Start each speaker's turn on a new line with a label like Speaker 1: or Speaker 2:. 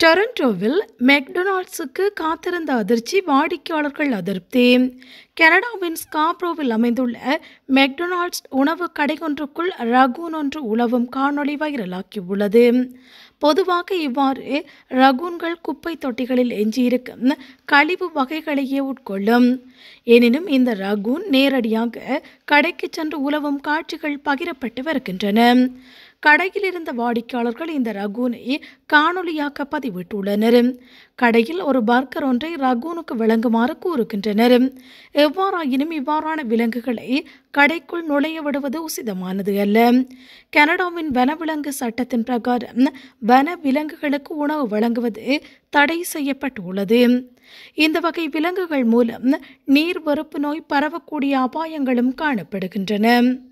Speaker 1: டொரண்டோவில் மெக்டொனால்ட்ஸுக்கு காத்திருந்த அதிர்ச்சி வாடிக்கையாளர்கள் அதிருப்தி கனடாவின் ஸ்காப்ரோவில் அமைந்துள்ள மெக்டொனால்ட்ஸ் உணவு கடையொன்றுக்குள் ரகூன் ஒன்று உலவும் காணொளி வைரலாகியுள்ளது பொதுவாக இவ்வாறு ரகூன்கள் குப்பை தொட்டிகளில் எஞ்சியிருக்கும் கழிவு வகைகளையே உட்கொள்ளும் எனினும் இந்த ரகூன் நேரடியாக கடைக்கு சென்று உலவும் காட்சிகள் பகிரப்பட்டு வருகின்றன கடையில் இருந்த வாடிக்கையாளர்கள் இந்த ரகூனை காணொலியாக்க பதிவிட்டுள்ளனர் கடையில் ஒரு பர்கர் ஒன்றை ரகூனுக்கு வழங்குமாறு கூறுகின்றனர் எவ்வாறாயினும் இவ்வாறான விலங்குகளை கடைக்குள் நுழைய விடுவது உசிதமானது அல்ல கனடாவின் வனவிலங்கு சட்டத்தின் பிரகாரம் வன விலங்குகளுக்கு உணவு வழங்குவது தடை செய்யப்பட்டுள்ளது இந்த வகை விலங்குகள் மூலம் நீர் வெறுப்பு நோய் பரவக்கூடிய அபாயங்களும் காணப்படுகின்றன